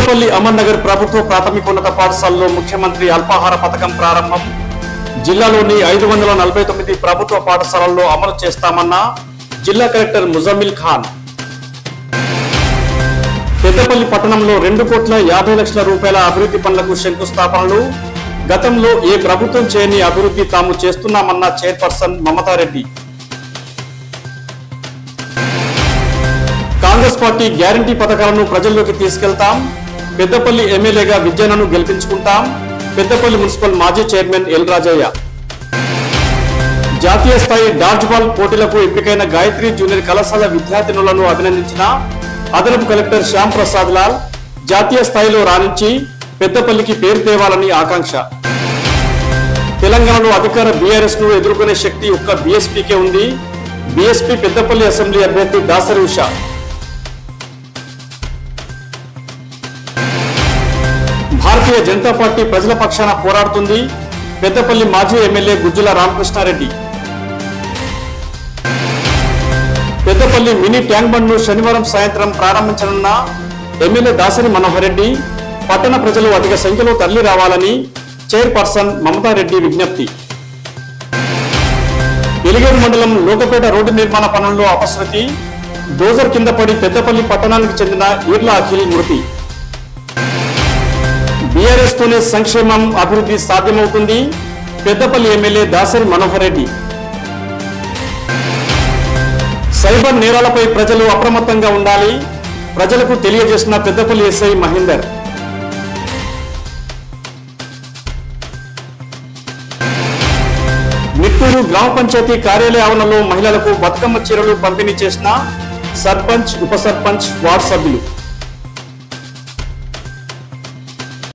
పెద్దపల్లి అమర్నగర్ ప్రభుత్వ ప్రాథమికోన్నత పాఠశాలలో ముఖ్యమంత్రి అల్పాహార పథకం ప్రారంభం జిల్లాలోని ఐదు వందల నలభై తొమ్మిది ప్రభుత్వ పాఠశాలల్లో అమలు చేస్తామన్న జిల్లా కలెక్టర్ ముజమ్మిల్ ఖాన్ పెద్దపల్లి పట్టణంలో రెండు కోట్ల యాభై లక్షల రూపాయల అభివృద్ధి పనులకు శంకుస్థాపనలు గతంలో ఏ ప్రభుత్వం చేయని అభివృద్ధి తాము చేస్తున్నామన్న chairperson Mamata Reddy Congress party guarantee పథకాలను ప్రజల్లోకి తీసుకెళ్తాం పెద్దపల్లి ఎమ్మెల్యేగా విద్యనను గెలిపించుకుంటాం పెద్దపల్లి మున్సిపల్ మాజీ చైర్మన్ ఎల్ రాజయ్య జాతీయ స్థాయి డాడ్జ్ బాల్ పోటీలకు ఎంపికైన గాయత్రి జూనియర్ కళాశాల విద్యార్థినులను అభినందించిన అదనపు కలెక్టర్ శ్యామ్ ప్రసాద్ లాల్ జాతీయ స్థాయిలో రాణించి పెద్దపల్లికి పేరు తేవాలని ఆకాంక్ష తెలంగాణలో అధికార బీఆర్ఎస్ ను ఎదుర్కొనే శక్తి ఒక్క బీఎస్పీకే ఉంది బీఎస్పీ పెద్దపల్లి అసెంబ్లీ అభ్యర్థి దాసరి ఉషా భారతీయ జనతా పార్టీ ప్రజల పక్షాన పోరాడుతుంది పెద్దపల్లి మాజీ MLA Gujjula Ramakrishna Reddy Peddapalli mini tank bund ను శనివారం సాయంత్రం ప్రారంభించనున్న ఎమ్మెల్యే దాసరి మనోహర్ రెడ్డి పట్టణ ప్రజలు అధిక సంఖ్యలో తరలి రావాలని చైర్పర్సన్ మమతారెడ్డి విజ్ఞప్తి ఎలిగేడు మండలం లోకపేట రోడ్డు నిర్మాణ పనుల్లో అపశృతి డోజర్ కింద పడి పెద్దపల్లి పట్టణానికి చెందిన ఈర్ల అఖిల్ మృతి బీఆర్ఎస్ తోనే సంక్షేమం అభివృద్ధి సాధ్యమవుతుంది పెద్దపల్లి ఎమ్మెల్యే దాసరి మనోహర్ రెడ్డి సైబర్ నేరాలపై ప్రజలు అప్రమత్తంగా ఉండాలి ప్రజలకు తెలియజేసిన పెద్దపల్లి ఎస్ఐ మహేందర్ నిట్టూరు గ్రామ పంచాయతీ కార్యాలయ ఆవరణలో మహిళలకు బతుకమ్మ చీరలు పంపిణీ చేసిన సర్పంచ్ ఉప సర్పంచ్ వార్డు సభ్యులు